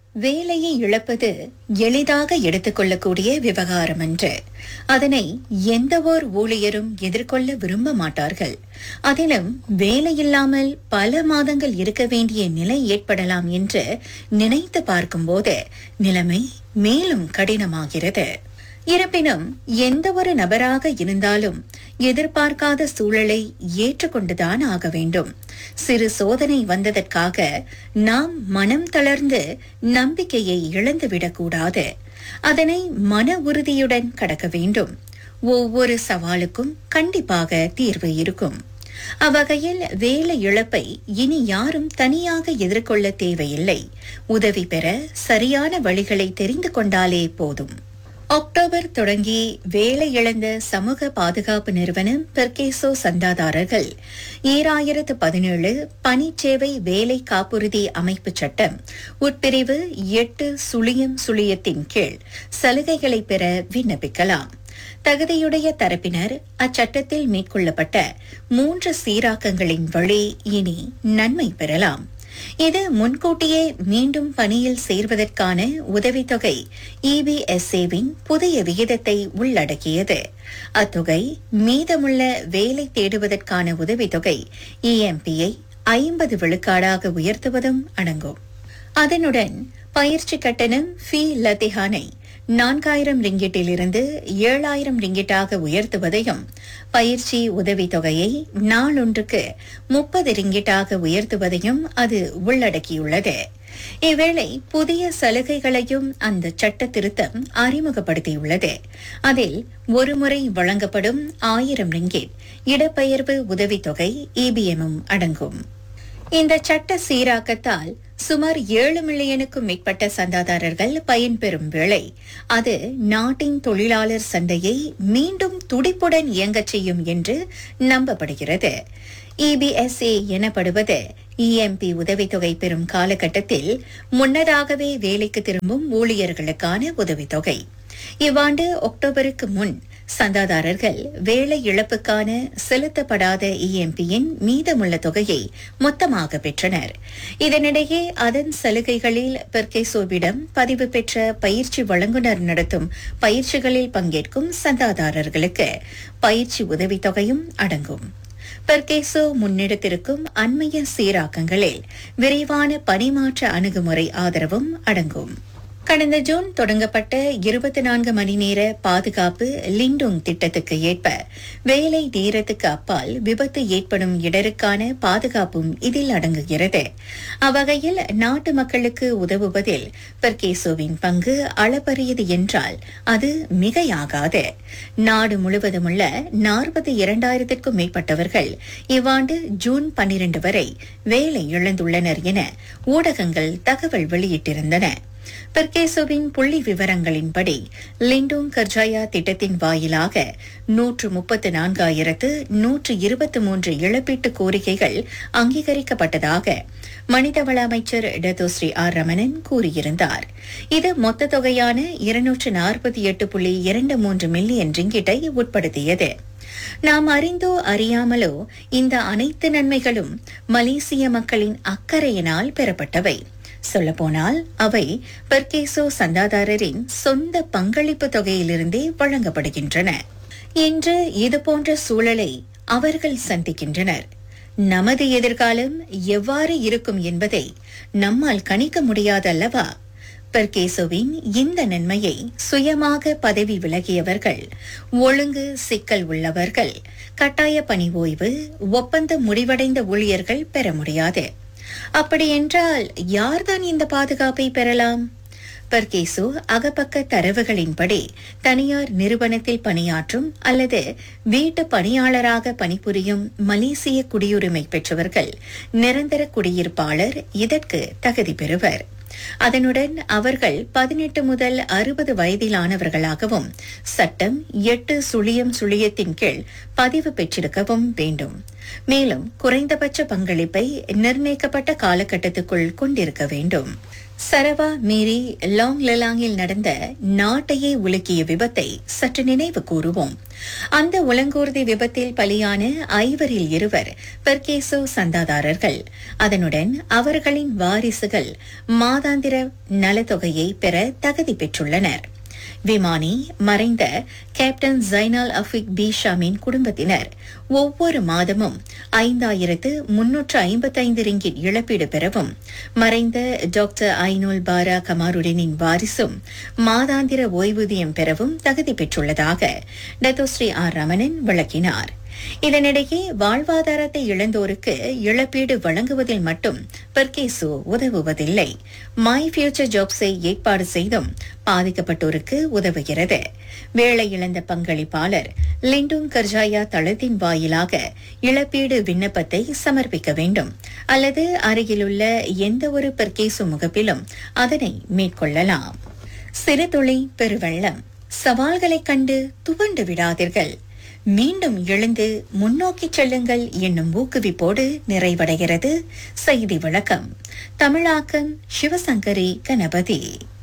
வேலையை இழப்பது எளிதாக எடுத்துக்கொள்ளக்கூடிய விவகாரம் அன்று அதனை எந்தவோர் ஊழியரும் எதிர்கொள்ள விரும்ப மாட்டார்கள் அதிலும் வேலையில்லாமல் பல மாதங்கள் இருக்க வேண்டிய நிலை ஏற்படலாம் என்று நினைத்து பார்க்கும்போது நிலைமை மேலும் கடினமாகிறது இருப்பினும் எந்த ஒரு நபராக இருந்தாலும் எதிர்பார்க்காத சூழலை ஏற்றுக்கொண்டுதான் ஆக வேண்டும் சிறு சோதனை வந்ததற்காக நாம் மனம் தளர்ந்து நம்பிக்கையை இழந்துவிடக்கூடாது அதனை மன உறுதியுடன் கடக்க வேண்டும் ஒவ்வொரு சவாலுக்கும் கண்டிப்பாக தீர்வு இருக்கும் அவ்வகையில் வேலை இழப்பை இனி யாரும் தனியாக எதிர்கொள்ள தேவையில்லை உதவி பெற சரியான வழிகளை தெரிந்து கொண்டாலே போதும் அக்டோபர் தொடங்கி வேலை இழந்த சமூக பாதுகாப்பு நிறுவனம் பெர்கேசோ சந்தாதாரர்கள் ஈராயிரத்து பதினேழு பணிச்சேவை வேலை காப்புறுதி அமைப்பு சட்டம் உட்பிரிவு எட்டு சுழியம் சுழியத்தின் கீழ் சலுகைகளை பெற விண்ணப்பிக்கலாம் தகுதியுடைய தரப்பினர் அச்சட்டத்தில் மேற்கொள்ளப்பட்ட மூன்று சீராக்கங்களின் வழி இனி நன்மை பெறலாம் இது முன்கூட்டியே மீண்டும் பணியில் சேர்வதற்கான உதவித்தொகை இபிஎஸ்ஏவின் புதிய விகிதத்தை உள்ளடக்கியது அத்தொகை மீதமுள்ள வேலை தேடுவதற்கான உதவித்தொகை இஎம்பியை ஐம்பது விழுக்காடாக உயர்த்துவதும் அடங்கும் அதனுடன் பயிற்சி கட்டணம் ஃபி லத்திஹானை நான்காயிரம் ரிங்கிட்டிலிருந்து ஏழாயிரம் ரிங்கிட்டாக உயர்த்துவதையும் பயிற்சி உதவித்தொகையை நாளொன்றுக்கு முப்பது ரிங்கிட்டாக உயர்த்துவதையும் அது உள்ளடக்கியுள்ளது இவ்வேளை புதிய சலுகைகளையும் அந்த சட்ட திருத்தம் அறிமுகப்படுத்தியுள்ளது அதில் ஒருமுறை வழங்கப்படும் ஆயிரம் ரிங்கிட் இடப்பெயர்வு உதவித்தொகை இபிஎம்மும் அடங்கும் இந்த சட்ட சீராக்கத்தால் சுமார் ஏழு மில்லியனுக்கும் மேற்பட்ட சந்தாதாரர்கள் பயன்பெறும் வேளை அது நாட்டின் தொழிலாளர் சந்தையை மீண்டும் துடிப்புடன் இயங்கச் செய்யும் என்று நம்பப்படுகிறது இபிஎஸ்ஏ எனப்படுவது இஎம்பி உதவித்தொகை பெறும் காலகட்டத்தில் முன்னதாகவே வேலைக்கு திரும்பும் ஊழியர்களுக்கான உதவித்தொகை இவ்வாண்டு அக்டோபருக்கு முன் சந்தாதாரர்கள் வேலை இழப்புக்கான செலுத்தப்படாத இஎம்பியின் மீதமுள்ள தொகையை மொத்தமாக பெற்றனர் இதனிடையே அதன் சலுகைகளில் பெர்கேசோவிடம் பதிவு பெற்ற பயிற்சி வழங்குனர் நடத்தும் பயிற்சிகளில் பங்கேற்கும் சந்தாதாரர்களுக்கு பயிற்சி உதவித்தொகையும் அடங்கும் பெர்கேசோ முன்னெடுத்திருக்கும் அண்மைய சீராக்கங்களில் விரைவான பணிமாற்ற அணுகுமுறை ஆதரவும் அடங்கும் கடந்த ஜூன் தொடங்கப்பட்ட இருபத்தி நான்கு மணி நேர பாதுகாப்பு லிண்டோங் திட்டத்துக்கு ஏற்ப வேலை நேரத்துக்கு அப்பால் விபத்து ஏற்படும் இடருக்கான பாதுகாப்பும் இதில் அடங்குகிறது அவ்வகையில் நாட்டு மக்களுக்கு உதவுவதில் பெர்கேசோவின் பங்கு அளப்பரியது என்றால் அது மிகையாகாது நாடு முழுவதுமுள்ள நாற்பத்தி இரண்டாயிரத்திற்கும் மேற்பட்டவர்கள் இவ்வாண்டு ஜூன் பன்னிரண்டு வரை வேலை இழந்துள்ளனர் என ஊடகங்கள் தகவல் வெளியிட்டிருந்தன பெர்கேசோவின் புள்ளி விவரங்களின்படி லிண்டோங் கர்ஜாயா திட்டத்தின் வாயிலாக நூற்று முப்பத்து நான்காயிரத்து நூற்று இருபத்தி மூன்று இழப்பீட்டு கோரிக்கைகள் அங்கீகரிக்கப்பட்டதாக மனிதவள அமைச்சர் டத்தோஸ்ரீ ஆர் ரமணன் கூறியிருந்தார் இது மொத்த தொகையான இருநூற்று நாற்பத்தி எட்டு புள்ளி இரண்டு மூன்று மில்லியன் ரிங்கிட்டை உட்படுத்தியது நாம் அறிந்தோ அறியாமலோ இந்த அனைத்து நன்மைகளும் மலேசிய மக்களின் அக்கறையினால் பெறப்பட்டவை சொல்லப்போனால் அவை பெர்கேசோ சந்தாதாரரின் சொந்த பங்களிப்பு தொகையிலிருந்தே வழங்கப்படுகின்றன இன்று இதுபோன்ற சூழலை அவர்கள் சந்திக்கின்றனர் நமது எதிர்காலம் எவ்வாறு இருக்கும் என்பதை நம்மால் கணிக்க முடியாதல்லவா பெர்கேசோவின் இந்த நன்மையை சுயமாக பதவி விலகியவர்கள் ஒழுங்கு சிக்கல் உள்ளவர்கள் கட்டாய பணி ஓய்வு ஒப்பந்தம் முடிவடைந்த ஊழியர்கள் பெற முடியாது அப்படியென்றால் யார்தான் இந்த பாதுகாப்பை பெறலாம் பர்கேசு அகப்பக்க தரவுகளின்படி தனியார் நிறுவனத்தில் பணியாற்றும் அல்லது வீட்டு பணியாளராக பணிபுரியும் மலேசிய குடியுரிமை பெற்றவர்கள் நிரந்தர குடியிருப்பாளர் இதற்கு தகுதி பெறுவர் அதனுடன் அவர்கள் பதினெட்டு முதல் அறுபது வயதிலானவர்களாகவும் சட்டம் எட்டு சுழியம் சுழியத்தின் கீழ் பதிவு பெற்றிருக்கவும் வேண்டும் மேலும் குறைந்தபட்ச பங்களிப்பை நிர்ணயிக்கப்பட்ட காலகட்டத்துக்குள் கொண்டிருக்க வேண்டும் சரவா மீறி லாங் லெலாங்கில் நடந்த நாட்டையே உலுக்கிய விபத்தை சற்று நினைவு கூறுவோம் அந்த உலங்கூர்தி விபத்தில் பலியான ஐவரில் இருவர் பெர்கேசோ சந்தாதாரர்கள் அதனுடன் அவர்களின் வாரிசுகள் மாதாந்திர நலத்தொகையை பெற தகுதி பெற்றுள்ளனர் விமானி மறைந்த கேப்டன் ஜைனால் அஃபிக் பீஷாமின் குடும்பத்தினர் ஒவ்வொரு மாதமும் ஐந்தாயிரத்து முன்னூற்று ஐம்பத்தைந்து ரிங்கிட் இழப்பீடு பெறவும் மறைந்த டாக்டர் ஐனுல் பாரா கமாருடனின் வாரிசும் மாதாந்திர ஓய்வூதியம் பெறவும் தகுதி பெற்றுள்ளதாக டத்தோஸ்ரீ ஆர் ரமணன் விளக்கினார் இதனிடையே வாழ்வாதாரத்தை இழந்தோருக்கு இழப்பீடு வழங்குவதில் மட்டும் பெர்கேசு உதவுவதில்லை மை ஃபியூச்சர் ஜாப்ஸை ஏற்பாடு செய்தும் பாதிக்கப்பட்டோருக்கு உதவுகிறது வேலை இழந்த பங்களிப்பாளர் லிண்டும் கர்ஜாயா தளத்தின் வாயிலாக இழப்பீடு விண்ணப்பத்தை சமர்ப்பிக்க வேண்டும் அல்லது அருகிலுள்ள எந்த ஒரு பெர்கேசு முகப்பிலும் அதனை மேற்கொள்ளலாம் சிறுதுளி பெருவெள்ளம் சவால்களைக் கண்டு துவண்டு விடாதீர்கள் மீண்டும் எழுந்து முன்னோக்கி செல்லுங்கள் என்னும் ஊக்குவிப்போடு நிறைவடைகிறது செய்தி விளக்கம் தமிழாக்கம் சிவசங்கரி கணபதி